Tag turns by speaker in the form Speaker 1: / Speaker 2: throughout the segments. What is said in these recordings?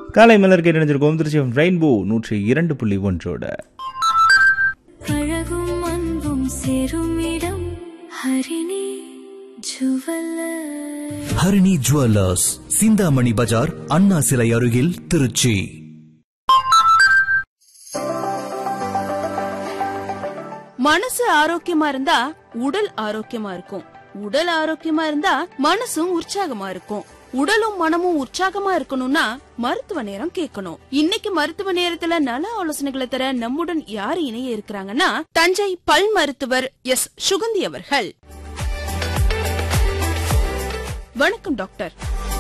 Speaker 1: காலை மலர் கேட்டணிஞ்சிருக்கோம் திருச்சி ரெயின்போ நூற்றி இரண்டு புள்ளி ஒன்றோட
Speaker 2: அழகும் அன்பும் சேரும் இடம் ஹரிணி ஜுவல்லர்
Speaker 3: ஹரிணி ஜுவல்லர்ஸ் சிந்தாமணி பஜார் அண்ணா சிலை அருகில் திருச்சி
Speaker 4: மனசு ஆரோக்கியமா இருந்தா உடல் ஆரோக்கியமா இருக்கும் உடல் ஆரோக்கியமா இருந்தா மனசும் உற்சாகமா இருக்கும் உடலும் மனமும் உற்சாகமா இருக்கணும்னா மருத்துவ நேரம் கேட்கணும் இன்னைக்கு மருத்துவ நேரத்துல நல ஆலோசனைகளை தர நம்முடன் யாரு இணைய இருக்கிறாங்கன்னா தஞ்சை பல் மருத்துவர் எஸ் சுகந்தி அவர்கள் வணக்கம் டாக்டர்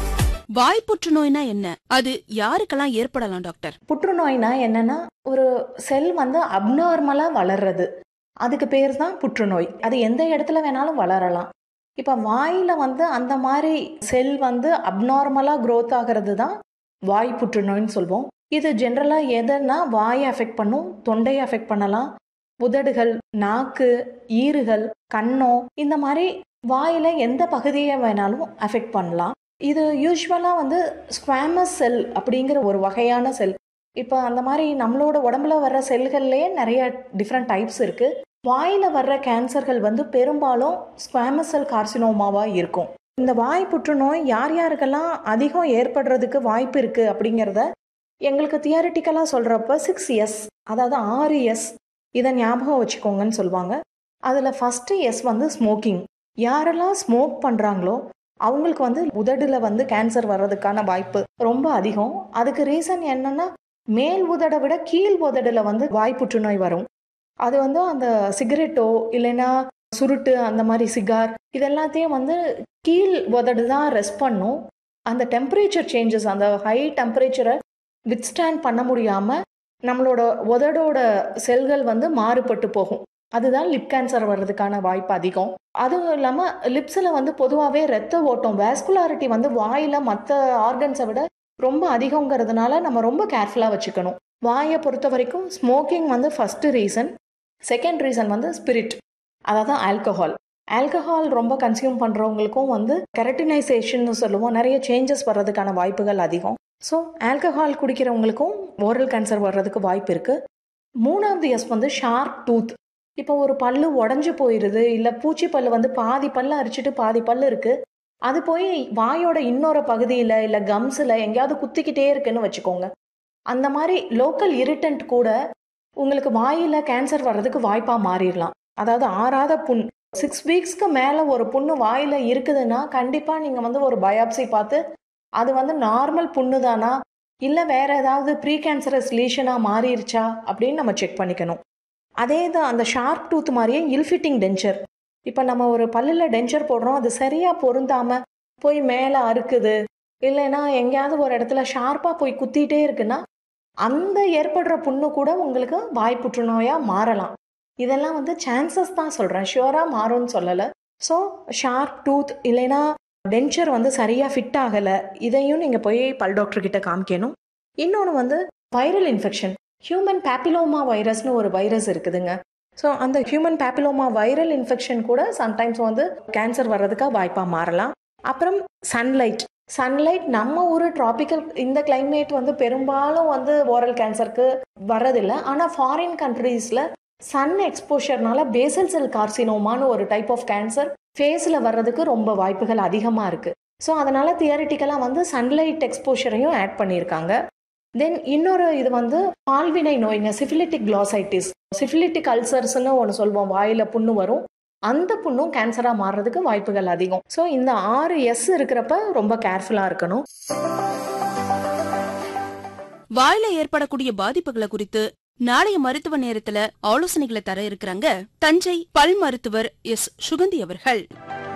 Speaker 4: வாய் புற்றுநோய்னா என்ன அது யாருக்கெல்லாம் ஏற்படலாம் டாக்டர்
Speaker 5: புற்றுநோய்னா என்னன்னா ஒரு செல் வந்து அப்நார்மலாக வளர்றது அதுக்கு பேர் தான் புற்றுநோய் அது எந்த இடத்துல வேணாலும் வளரலாம் இப்போ வாயில் வந்து அந்த மாதிரி செல் வந்து அப்நார்மலாக growth ஆகிறது தான் வாய் புற்றுநோய்னு சொல்வோம் இது ஜென்ரலாக எதுன்னா வாயை அஃபெக்ட் பண்ணும் தொண்டையை அஃபெக்ட் பண்ணலாம் உதடுகள் நாக்கு ஈறுகள் கண்ணம் இந்த மாதிரி வாயில் எந்த பகுதியை வேணாலும் அஃபெக்ட் பண்ணலாம் இது யூஸ்வலாக வந்து ஸ்குவாமஸ் செல் அப்படிங்கிற ஒரு வகையான செல் இப்போ அந்த மாதிரி நம்மளோட உடம்புல வர்ற செல்கள்லேயே நிறைய டிஃப்ரெண்ட் டைப்ஸ் இருக்குது வாயில் வர்ற கேன்சர்கள் வந்து பெரும்பாலும் ஸ்குவாமஸ் செல் கார்சினோமாவாக இருக்கும் இந்த வாய் புற்றுநோய் யார் யாருக்கெல்லாம் அதிகம் ஏற்படுறதுக்கு வாய்ப்பு இருக்குது அப்படிங்கிறத எங்களுக்கு தியரிட்டிக்கலாக சொல்கிறப்ப சிக்ஸ் எஸ் அதாவது ஆறு எஸ் இதை ஞாபகம் வச்சுக்கோங்கன்னு சொல்லுவாங்க அதில் ஃபஸ்ட்டு எஸ் வந்து ஸ்மோக்கிங் யாரெல்லாம் ஸ்மோக் பண்ணுறாங்களோ அவங்களுக்கு வந்து உதடுல வந்து கேன்சர் வர்றதுக்கான வாய்ப்பு ரொம்ப அதிகம் அதுக்கு ரீசன் என்னன்னா மேல் உதடை விட கீழ் உதடுல வந்து வாய் புற்றுநோய் வரும் அது வந்து அந்த சிகரெட்டோ இல்லைன்னா சுருட்டு அந்த மாதிரி சிகார் இதெல்லாத்தையும் வந்து கீழ் உதடு தான் ரெஸ்ட் பண்ணும் அந்த டெம்பரேச்சர் சேஞ்சஸ் அந்த ஹை டெம்பரேச்சரை வித்ஸ்டாண்ட் பண்ண முடியாமல் நம்மளோட உதடோட செல்கள் வந்து மாறுபட்டு போகும் அதுதான் லிப் கேன்சர் வர்றதுக்கான வாய்ப்பு அதிகம் அதுவும் இல்லாமல் லிப்ஸில் வந்து பொதுவாகவே ரத்த ஓட்டம் வேஸ்குலாரிட்டி வந்து வாயில் மற்ற ஆர்கன்ஸை விட ரொம்ப அதிகங்கிறதுனால நம்ம ரொம்ப கேர்ஃபுல்லாக வச்சுக்கணும் வாயை பொறுத்த வரைக்கும் ஸ்மோக்கிங் வந்து ஃபஸ்ட்டு ரீசன் செகண்ட் ரீசன் வந்து ஸ்பிரிட் அதாவது ஆல்கஹால் ஆல்கஹால் ரொம்ப கன்சியூம் பண்ணுறவங்களுக்கும் வந்து கெரட்டினைசேஷன் சொல்லுவோம் நிறைய சேஞ்சஸ் வர்றதுக்கான வாய்ப்புகள் அதிகம் ஸோ ஆல்கஹால் குடிக்கிறவங்களுக்கும் ஓரல் கேன்சர் வர்றதுக்கு வாய்ப்பு இருக்குது மூணாவது எஸ் வந்து ஷார்ப் டூத் இப்போ ஒரு பல்லு உடஞ்சி போயிடுது இல்லை பூச்சி பல்லு வந்து பாதி பல்லு அரிச்சிட்டு பாதி பல்லு இருக்கு அது போய் வாயோட இன்னொரு பகுதியில் இல்லை கம்ஸில் எங்கேயாவது குத்திக்கிட்டே இருக்குன்னு வச்சுக்கோங்க அந்த மாதிரி லோக்கல் இரிட்டன்ட் கூட உங்களுக்கு வாயில் கேன்சர் வர்றதுக்கு வாய்ப்பாக மாறிடலாம் அதாவது ஆறாத புண் சிக்ஸ் வீக்ஸ்க்கு மேலே ஒரு புண்ணு வாயில் இருக்குதுன்னா கண்டிப்பாக நீங்கள் வந்து ஒரு பயாப்சி பார்த்து அது வந்து நார்மல் புண்ணு தானா இல்லை வேற ஏதாவது ப்ரீ கேன்சரஸ் லீஷனாக மாறிடுச்சா அப்படின்னு நம்ம செக் பண்ணிக்கணும் அதே தான் அந்த ஷார்ப் டூத் மாதிரியே இல்ஃபிட்டிங் டென்ச்சர் இப்போ நம்ம ஒரு பல்லில் டென்ச்சர் போடுறோம் அது சரியாக பொருந்தாமல் போய் மேலே அறுக்குது இல்லைன்னா எங்கேயாவது ஒரு இடத்துல ஷார்ப்பாக போய் குத்திட்டே இருக்குன்னா அந்த ஏற்படுற புண்ணு கூட உங்களுக்கு வாய் புற்றுநோயாக மாறலாம் இதெல்லாம் வந்து சான்சஸ் தான் சொல்கிறேன் ஷியோராக மாறும்னு சொல்லலை ஸோ ஷார்ப் டூத் இல்லைன்னா டென்ச்சர் வந்து சரியாக ஃபிட் ஆகலை இதையும் நீங்கள் போய் பல் டாக்டர் கிட்ட காமிக்கணும் இன்னொன்று வந்து வைரல் இன்ஃபெக்ஷன் ஹியூமன் பேப்பிலோமா வைரஸ்னு ஒரு வைரஸ் இருக்குதுங்க ஸோ அந்த ஹியூமன் பேப்பிலோமா வைரல் இன்ஃபெக்ஷன் கூட சம்டைம்ஸ் வந்து கேன்சர் வர்றதுக்காக வாய்ப்பாக மாறலாம் அப்புறம் சன்லைட் சன்லைட் நம்ம ஊர் டிராபிக்கல் இந்த கிளைமேட் வந்து பெரும்பாலும் வந்து ஓரல் கேன்சருக்கு வர்றதில்லை ஆனால் ஃபாரின் கண்ட்ரீஸில் சன் எக்ஸ்போஷர்னால பேசல் செல் கார்சினோமான்னு ஒரு டைப் ஆஃப் கேன்சர் ஃபேஸில் வர்றதுக்கு ரொம்ப வாய்ப்புகள் அதிகமாக இருக்குது ஸோ அதனால தியரிட்டிக்கலாக வந்து சன்லைட் எக்ஸ்போஷரையும் ஆட் பண்ணியிருக்காங்க தென் இன்னொரு இது வந்து பால்வினை நோய்ங்க சிஃபிலிட்டிக் கிளாசைட்டிஸ் சிஃபிலிட்டிக் அல்சர்ஸ்னு ஒன்று சொல்லுவோம் வாயில் புண்ணு வரும் அந்த புண்ணும் கேன்சராக மாறுறதுக்கு வாய்ப்புகள் அதிகம் ஸோ இந்த ஆறு எஸ் இருக்கிறப்ப ரொம்ப கேர்ஃபுல்லாக இருக்கணும்
Speaker 4: வாயில ஏற்படக்கூடிய பாதிப்புகளை குறித்து நாளைய மருத்துவ நேரத்துல ஆலோசனைகளை தர இருக்கிறாங்க தஞ்சை பல் மருத்துவர் எஸ் சுகந்தி அவர்கள்